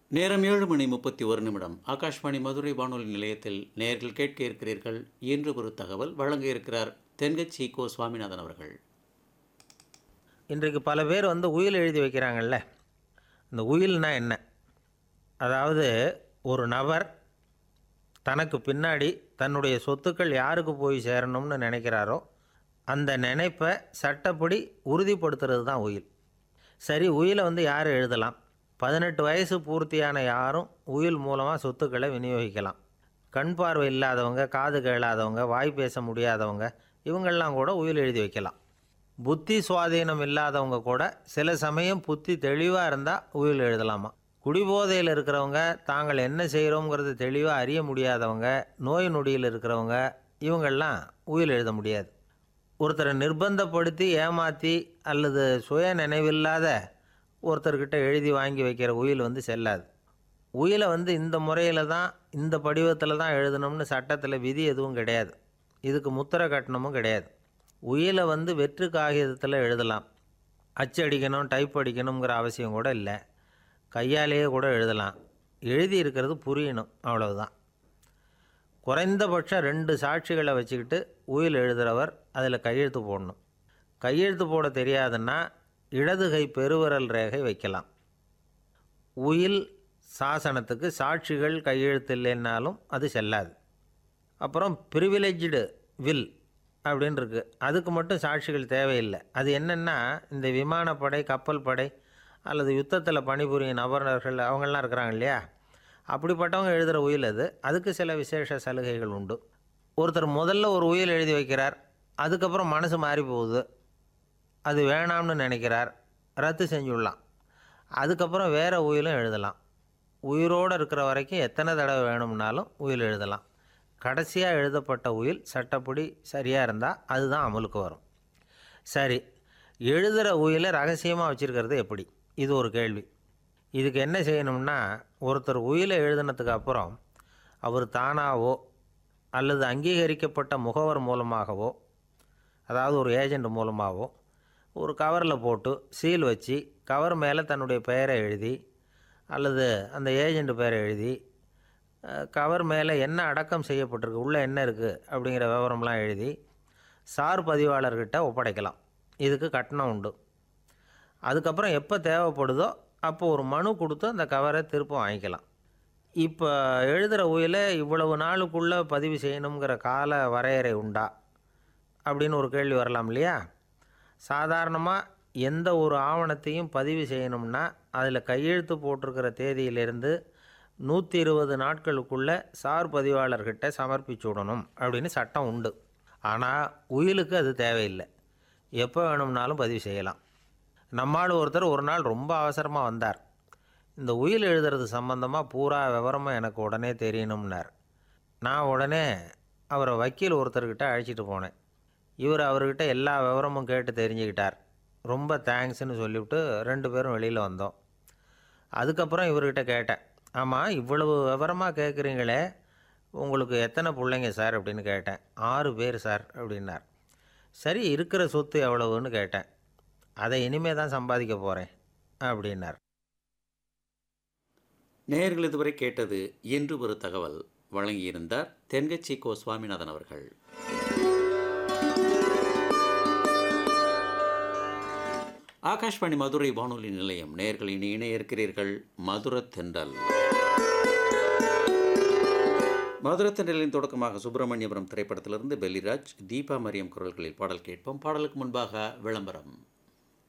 நேரம் ஏழு மணி முப்பத்தி ஒரு நிமிடம் ஆகாஷ்வாணி மதுரை வானொலி நிலையத்தில் நேர்கள் கேட்க இருக்கிறீர்கள் இன்று ஒரு தகவல் வழங்க இருக்கிறார் தென்கட்சி கோ சுவாமிநாதன் அவர்கள் இன்றைக்கு பல பேர் வந்து உயில் எழுதி வைக்கிறாங்கல்ல இந்த உயில்னா என்ன அதாவது ஒரு நபர் தனக்கு பின்னாடி தன்னுடைய சொத்துக்கள் யாருக்கு போய் சேரணும்னு நினைக்கிறாரோ அந்த நினைப்பை சட்டப்படி உறுதிப்படுத்துறது தான் உயில் சரி உயிலை வந்து யார் எழுதலாம் பதினெட்டு வயசு பூர்த்தியான யாரும் உயில் மூலமாக சொத்துக்களை விநியோகிக்கலாம் கண் பார்வை இல்லாதவங்க காது கேளாதவங்க வாய் பேச முடியாதவங்க இவங்கெல்லாம் கூட உயில் எழுதி வைக்கலாம் புத்தி சுவாதீனம் இல்லாதவங்க கூட சில சமயம் புத்தி தெளிவாக இருந்தால் உயில் எழுதலாமா குடிபோதையில் இருக்கிறவங்க தாங்கள் என்ன செய்கிறோங்கிறது தெளிவாக அறிய முடியாதவங்க நோய் நொடியில் இருக்கிறவங்க இவங்கெல்லாம் உயில் எழுத முடியாது ஒருத்தரை நிர்பந்தப்படுத்தி ஏமாற்றி அல்லது சுய நினைவில்லாத ஒருத்தர்கிட்ட எழுதி வாங்கி வைக்கிற உயில் வந்து செல்லாது உயிலை வந்து இந்த முறையில் தான் இந்த படிவத்தில் தான் எழுதணும்னு சட்டத்தில் விதி எதுவும் கிடையாது இதுக்கு முத்திரை கட்டணமும் கிடையாது உயிலை வந்து வெற்று காகிதத்தில் எழுதலாம் அச்சு அடிக்கணும் டைப் அடிக்கணுங்கிற அவசியம் கூட இல்லை கையாலேயே கூட எழுதலாம் எழுதி இருக்கிறது புரியணும் அவ்வளவுதான் குறைந்தபட்சம் ரெண்டு சாட்சிகளை வச்சுக்கிட்டு உயில் எழுதுகிறவர் அதில் கையெழுத்து போடணும் கையெழுத்து போட தெரியாதுன்னா இடது கை பெருவிரல் ரேகை வைக்கலாம் உயில் சாசனத்துக்கு சாட்சிகள் கையெழுத்து இல்லைன்னாலும் அது செல்லாது அப்புறம் ப்ரிவிலேஜ்டு வில் அப்படின்னு இருக்கு அதுக்கு மட்டும் சாட்சிகள் தேவையில்லை அது என்னென்னா இந்த விமானப்படை கப்பல் படை அல்லது யுத்தத்தில் பணிபுரியும் நபர்கள் அவங்கெல்லாம் இருக்கிறாங்க இல்லையா அப்படிப்பட்டவங்க எழுதுகிற உயில் அது அதுக்கு சில விசேஷ சலுகைகள் உண்டு ஒருத்தர் முதல்ல ஒரு உயில் எழுதி வைக்கிறார் அதுக்கப்புறம் மனசு மாறி போகுது அது வேணாம்னு நினைக்கிறார் ரத்து செஞ்சுடலாம் அதுக்கப்புறம் வேறு உயிலும் எழுதலாம் உயிரோடு இருக்கிற வரைக்கும் எத்தனை தடவை வேணும்னாலும் உயில் எழுதலாம் கடைசியாக எழுதப்பட்ட உயில் சட்டப்படி சரியாக இருந்தால் அதுதான் அமலுக்கு வரும் சரி எழுதுகிற உயிலை ரகசியமாக வச்சுருக்கிறது எப்படி இது ஒரு கேள்வி இதுக்கு என்ன செய்யணும்னா ஒருத்தர் உயிலை எழுதினதுக்கு அப்புறம் அவர் தானாவோ அல்லது அங்கீகரிக்கப்பட்ட முகவர் மூலமாகவோ அதாவது ஒரு ஏஜெண்ட் மூலமாகவோ ஒரு கவரில் போட்டு சீல் வச்சு கவர் மேலே தன்னுடைய பெயரை எழுதி அல்லது அந்த ஏஜெண்ட் பெயரை எழுதி அஹ், கவர் மேலே என்ன அடக்கம் செய்யப்பட்டிருக்கு உள்ளே என்ன இருக்குது அப்படிங்கிற விவரம்லாம் எழுதி சார் பதிவாளர்கிட்ட ஒப்படைக்கலாம் இதுக்கு கட்டணம் உண்டு அதுக்கப்புறம் எப்போ தேவைப்படுதோ அப்போ ஒரு மனு கொடுத்து அந்த கவரை திரும்ப வாங்கிக்கலாம் இப்போ எழுதுகிற உயிலை இவ்வளவு நாளுக்குள்ளே பதிவு செய்யணுங்கிற கால வரையறை உண்டா அப்படின்னு ஒரு கேள்வி வரலாம் இல்லையா சாதாரணமாக எந்த ஒரு ஆவணத்தையும் பதிவு செய்யணும்னா அதில் கையெழுத்து போட்டிருக்கிற தேதியிலிருந்து நூற்றி இருபது நாட்களுக்குள்ளே சார் பதிவாளர்கிட்ட சமர்ப்பிச்சு விடணும் அப்படின்னு சட்டம் உண்டு ஆனால் உயிலுக்கு அது தேவையில்லை எப்போ வேணும்னாலும் பதிவு செய்யலாம் நம்மால் ஒருத்தர் ஒரு நாள் ரொம்ப அவசரமாக வந்தார் இந்த உயில் எழுதுறது சம்பந்தமாக பூரா விவரமாக எனக்கு உடனே தெரியணும்னார் நான் உடனே அவரை வக்கீல் ஒருத்தர்கிட்ட அழைச்சிட்டு போனேன் இவர் அவர்கிட்ட எல்லா விவரமும் கேட்டு தெரிஞ்சுக்கிட்டார் ரொம்ப தேங்க்ஸ்னு சொல்லிவிட்டு ரெண்டு பேரும் வெளியில் வந்தோம் அதுக்கப்புறம் இவர்கிட்ட கேட்டேன் ஆமாம் இவ்வளவு விவரமாக கேட்குறீங்களே உங்களுக்கு எத்தனை பிள்ளைங்க சார் அப்படின்னு கேட்டேன் ஆறு பேர் சார் அப்படின்னார் சரி இருக்கிற சொத்து எவ்வளவுன்னு கேட்டேன் அதை இனிமே தான் சம்பாதிக்க போகிறேன் அப்படின்னார் நேயர்கள் இதுவரை கேட்டது இன்று ஒரு தகவல் வழங்கியிருந்தார் தென்கட்சி கோ சுவாமிநாதன் அவர்கள் ஆகாஷ்வாணி மதுரை வானொலி நிலையம் நேயர்கள் இனி இணைய இருக்கிறீர்கள் மதுர தென்றல் மதுர தென்றலின் தொடக்கமாக சுப்பிரமணியபுரம் திரைப்படத்திலிருந்து பெல்லிராஜ் தீபா மரியம் குரல்களில் பாடல் கேட்போம் பாடலுக்கு முன்பாக விளம்பரம்